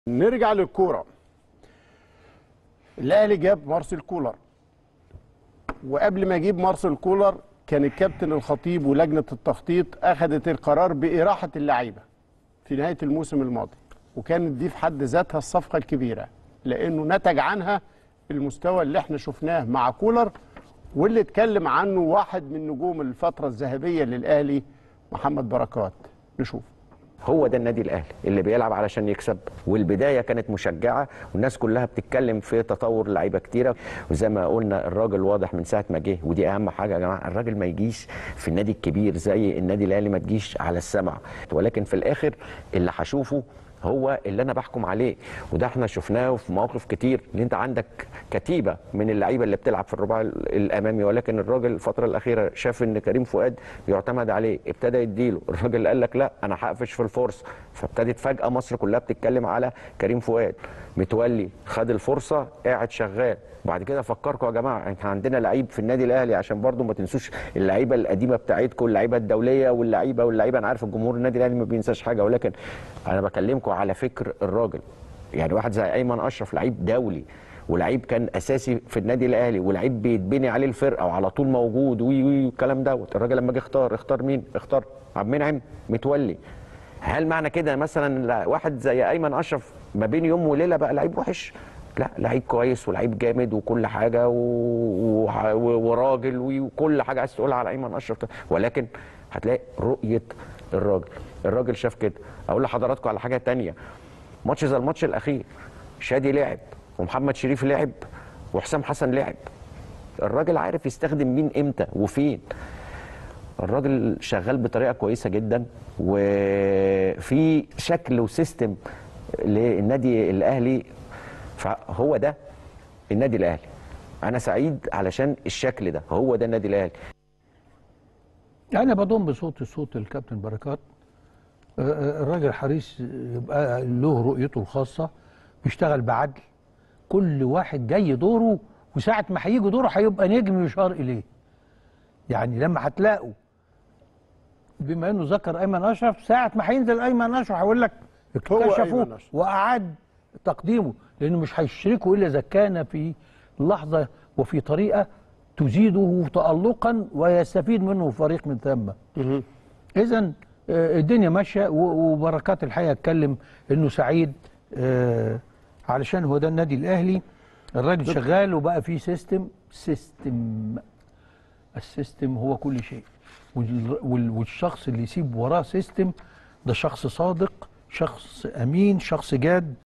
نرجع للكوره الاهلي جاب مارسيل كولر وقبل ما يجيب مارسيل كولر كان الكابتن الخطيب ولجنه التخطيط اخذت القرار باراحه اللعيبه في نهايه الموسم الماضي وكانت دي في حد ذاتها الصفقه الكبيره لانه نتج عنها المستوى اللي احنا شفناه مع كولر واللي اتكلم عنه واحد من نجوم الفتره الذهبيه للاهلي محمد بركات نشوف هو ده النادي الاهلي اللي بيلعب علشان يكسب والبدايه كانت مشجعه والناس كلها بتتكلم في تطور لعيبه كتيره وزي ما قلنا الراجل واضح من ساعه ما جه ودي اهم حاجه يا جماعه الراجل ما يجيش في النادي الكبير زي النادي الاهلي ما تجيش على السمع ولكن في الاخر اللي هشوفه هو اللي انا بحكم عليه وده احنا شفناه في مواقف كتير ان انت عندك كتيبه من اللعيبه اللي بتلعب في الرباع الامامي ولكن الراجل الفتره الاخيره شاف ان كريم فؤاد يعتمد عليه ابتدى يديله الراجل قال لك لا انا هقفش في الفرصه فابتدت فجاه مصر كلها بتتكلم على كريم فؤاد متولي خد الفرصه قاعد شغال وبعد كده افكركم يا جماعه احنا عندنا لعيب في النادي الاهلي عشان برضو ما تنسوش اللعيبه القديمه بتاعتكم اللعيبه الدوليه واللعيبه واللعيبه انا عارف الجمهور النادي الاهلي ما بينساش حاجه ولكن انا بكلمكم على فكر الراجل يعني واحد زي ايمن اشرف لعيب دولي ولعيب كان اساسي في النادي الاهلي ولعيب بيتبني عليه الفرقه وعلى طول موجود وي وي الكلام دوت الراجل لما جه اختار اختار مين اختار عبد المنعم متولي هل معنى كده مثلا واحد زي ايمن اشرف ما بين يوم وليله بقى لعيب وحش لا لعيب كويس ولعيب جامد وكل حاجه و... و... وراجل وكل حاجه عايز تقولها على ايمن اشرف ولكن هتلاقي رؤيه الراجل الراجل شاف كده اقول لحضراتكم على حاجه تانية ماتش زي الماتش الاخير شادي لعب ومحمد شريف لعب وحسام حسن لعب الراجل عارف يستخدم مين امتى وفين الراجل شغال بطريقه كويسه جدا وفي شكل وسيستم للنادي الاهلي فهو ده النادي الاهلي انا سعيد علشان الشكل ده هو ده النادي الاهلي انا بضم بصوت صوت الكابتن بركات الراجل حريص يبقى له رؤيته الخاصه بيشتغل بعدل كل واحد جاي دوره وساعه ما هيجي دوره هيبقى نجم يشار اليه يعني لما هتلاقوا بما انه ذكر ايمن اشرف ساعه ما هينزل ايمن اشرف هيقول لك اكتشفوه واعاد تقديمه لانه مش هيشركه الا اذا كان في لحظه وفي طريقه تزيده تالقا ويستفيد منه فريق من ثم اذا الدنيا ماشيه وبركات الحقيقه اتكلم انه سعيد علشان هو ده النادي الاهلي الراجل شغال وبقى في سيستم سيستم السيستم هو كل شيء والشخص اللي يسيب وراه سيستم ده شخص صادق شخص امين شخص جاد